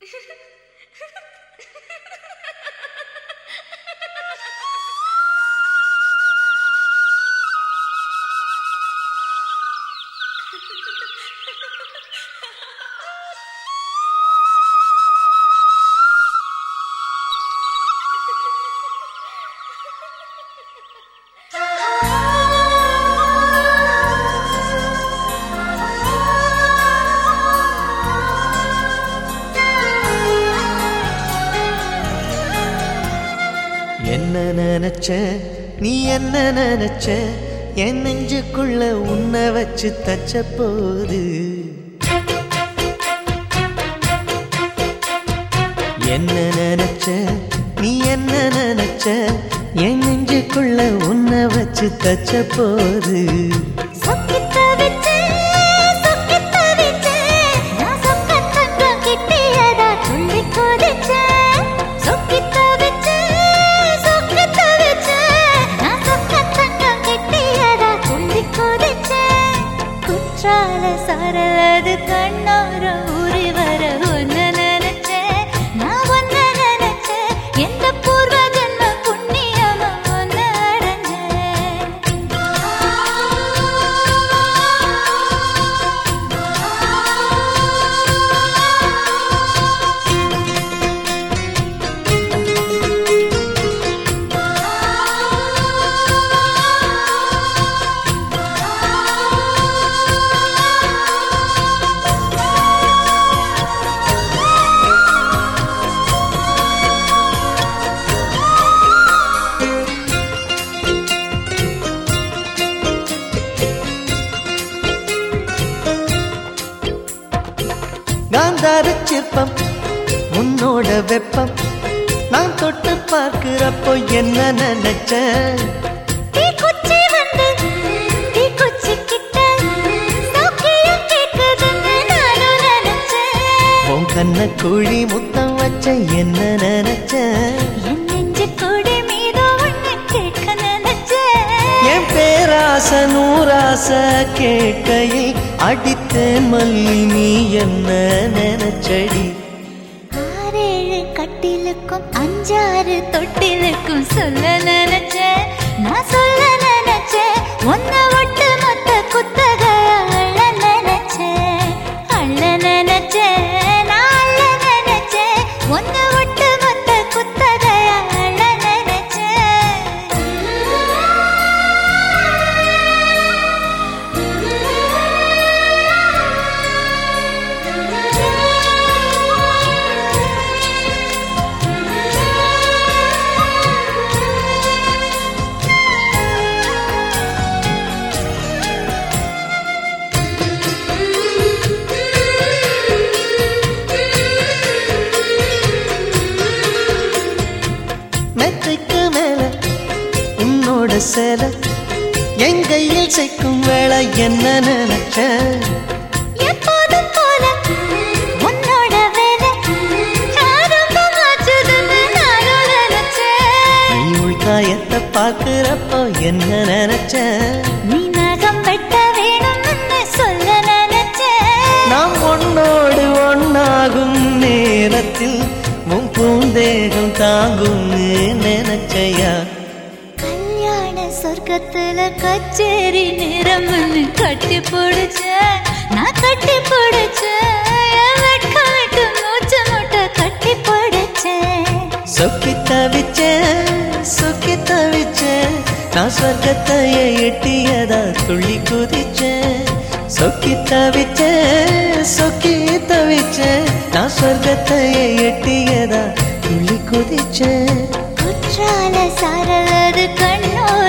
என்ன நினைச்ச நீ என்ன நினைச்ச என் நெஞ்சுக்குள்ள உன்னை வச்சு தச்ச போது என்ன நினைச்ச நீ என்ன நினைச்ச என் நெஞ்சுக்குள்ள உன்னை வச்சு தச்ச போது சொக்கித்த வச்சு, சொக்கித்த வச்சு, நான் சொக்கத் தங்கம் கிட்டியதா துள்ளி குதிச்சேன். சொக்கித்த வச்சு, சொக்கித்த வச்சு, நான் சொக்கத் தங்கம் கிட்டியதா துள்ளி குதிச்சேன். குற்றால சாரலது கண்ணோர ஊறி வர ஒன்ன நினைச்சேன் நான் ஒன்ன நினைச்சேன் எந்த பூர்வ ஜென்ம புண்ணியமா ஒன்ன அடைஞ்சேன் காந்தார சிற்பம் உன்னோட வெப்பம் நான் தொட்டு பார்க்கிறப்போ என்ன நினைச்ச தீக்குச்சி வந்து தீக்குச்சி கிட்ட சௌக்கியம் கேக்குதுன்னு நானும் நினைச்சேன் உன் கண்ண குழி முத்தம் வச்ச என்ன நினைச்ச என் நெஞ்சு கொடி மீது ஒண்ணு கேட்க நினைச்சேன் என் பேராச நூராச கேட்கையில் அடித்தேன் மல்லி நீ என்ன நினைச்சடி ஆறேழு கட்டிலுக்கும் அஞ்சாறு தொட்டிலுக்கும் சொல்ல நினைச்சேன் நான் சொல்ல நினைச்சேன் ஒன்ன ஒட்டு மொத்த குத்தக அள்ள நினைச்சேன் அள்ள நினைச்சேன் நான் அள்ள நினைச்சேன் ஒன்ன ஒட்டு மொத்த குத்தக அள்ள மெத்தைக்கு மேல உன்னோட சேலை என் கையில் சேர்க்கும் வேலை என்ன நினைச்ச எப்போதும் போல உன்னோட வேலை ஆரம்பமாச்சுதுன்னு நானும் நினைச்சேன் நீ உள்காயத்தை பார்க்கிறப்போ என்ன நினைச்ச நீ நகம் வெட்ட வேணும்னு சொல்ல நினைச்சேன் நாம் ஒன்னோடு ஒன்னாகும் நேரத்தில் உன் பூந்தேகம் தாங்கும்னு நினைச்சையா கல்யாண சொர்க்கத்துல கச்சேரி நேரம்னு கட்டி பிடிச்ச நான் கட்டி பிடிச்சேன் என் வெட்கம் விட்டு மூச்சு முட்டை கட்டி பிடிச்சேன் சொக்கி தவிச்சேன் சொக்கி தவிச்சேன் நான் சொர்க்கத்தையே எட்டியதா துள்ளி குதிச்சேன் சொக்கி தவிச்சேன் சொக்கி தவிச்சேன் நான் சொர்க்கத்தையே எட்டியதா துள்ளி குதிச்சேன் குற்றால சாரலது கண்ணோர